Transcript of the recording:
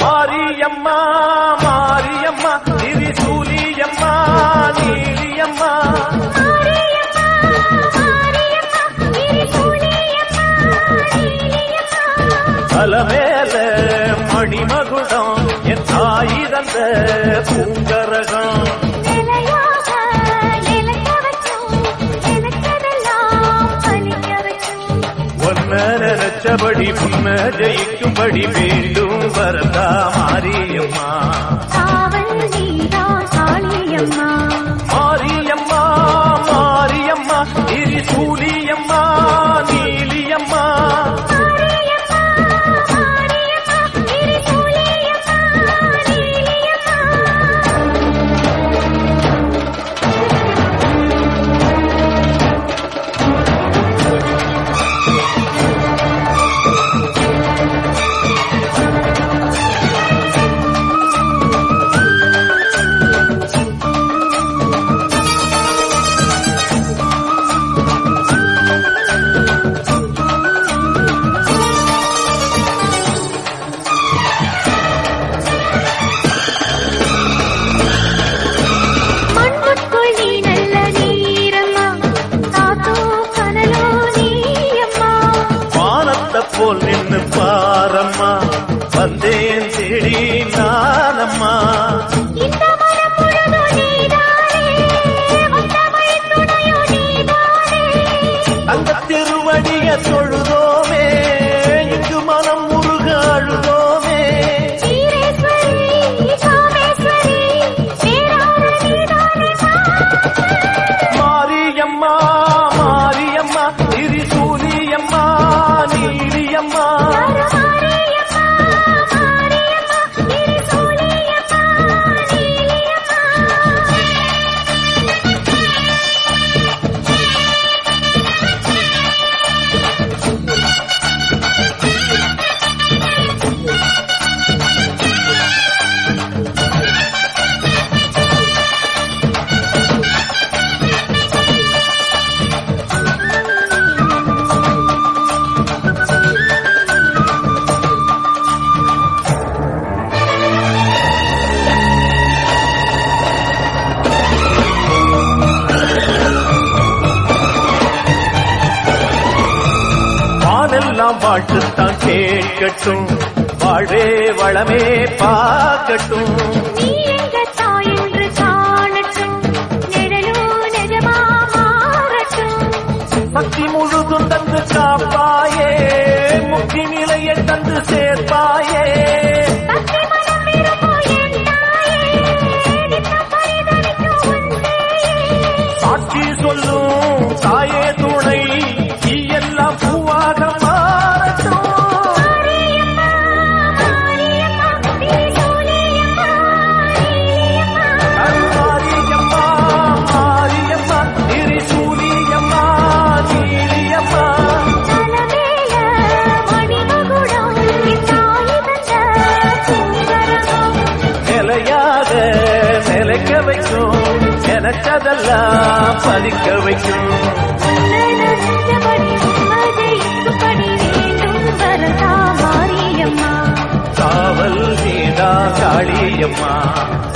மாரியம்மா மாரியம்மா திரிசூலியம்மா நீலியம்மா தலமேல மணிமகுடம் என் தாய் தந்த பூங்கரகம் ஒன்ன நினைச்சபடி முன்ன ஜெயிக்கும்படி மீண்டும் வரதா மாரியம்மா மாரியம்மா மாரியம்மா திரிசூலியம்மா நீலியம்மா மண்ணுக்குள் நீ நல்ல நீரம்மா காத்தோ கனலோ நீயம்மா வானத்தை போல் நின்னு பாரம்மா வந்தேன் தேடி நானம்மா இந்த மனம் முழுதும் நீதானே வந்தமை துணையோ நீதானே அந்த திருவடிய தொழுதோமே இங்கு மனம் முருக அழுதோமே ஈரேஸ்வரி காமேஸ்வரி பேரான நீதானே மாரியம்மா மாரியம்மா திரிசூலியம்மா நீலியம்மா மாரியம்மா மாரியம்மா திரிசூலியம்மா நீலியம்மா வானெல்லாம் வாழ்த்துத்தான் கேட்கட்டும் வாழ்வே வளமே பார்க்கட்டும் நீ எங்க தாய் என்று காணட்டும் நிழலோ நிஜமா மாறட்டும் சக்தி முழுதும் தந்து காப்பாயே முக்தி நிலையை தந்து சேர்ப்பாயே பக்தி மனம் விரும்பும் என் தாயே நித்தம் பரிதவிக்கும் உன் சேயே சாட்சி சொல்லும் தாயே துணை நீ எல்லாம் பூவாக மாறட்டும் மாரியம்மா மாரியம்மா திரிசூலியம்மா நீலியம்மா மாரியம்மா மாரியம்மா திரிசூலியம்மா நீலியம்மா தலமேல மணிமகுடம் என் தாய் தந்த பூங்கரகம் நிலையாக நிலைக்க வைக்கும் நினைச்சதெல்லாம் பலிக்க வைக்கும் உன்னதஞ்சபடி உம்மதை இங்குபடி வேண்டும் வரதா மாரியம்மா காவல் நீதா காளியம்மா